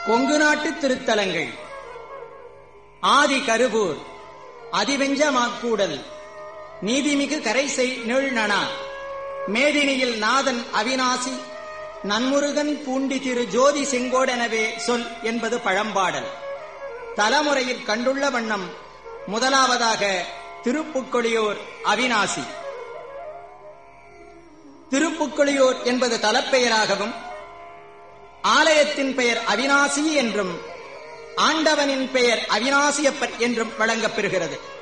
கொங்கு நாட்டு திருத்தலங்கள் ஆதி கருவூர் அதிவெஞ்ச மாக்கூடல் நீதிமிகு கரைசை நீழ்நனா மேதினியில் நாதன் அவிநாசி நன்முருகன் பூண்டி திரு ஜோதி செங்கோடெனவே சொல் என்பது பழம்பாடல் தலைமுறையில் கண்டுள்ள வண்ணம் முதலாவதாக திருப்புக்கொழியோர் அவிநாசி திருப்புக்கொழியோர் என்பது தலப்பெயராகவும் ஆலயத்தின் பெயர் அவிநாசி என்றும் ஆண்டவனின் பெயர் அவிநாசியப்பர் என்றும் வழங்கப்பெறுகிறது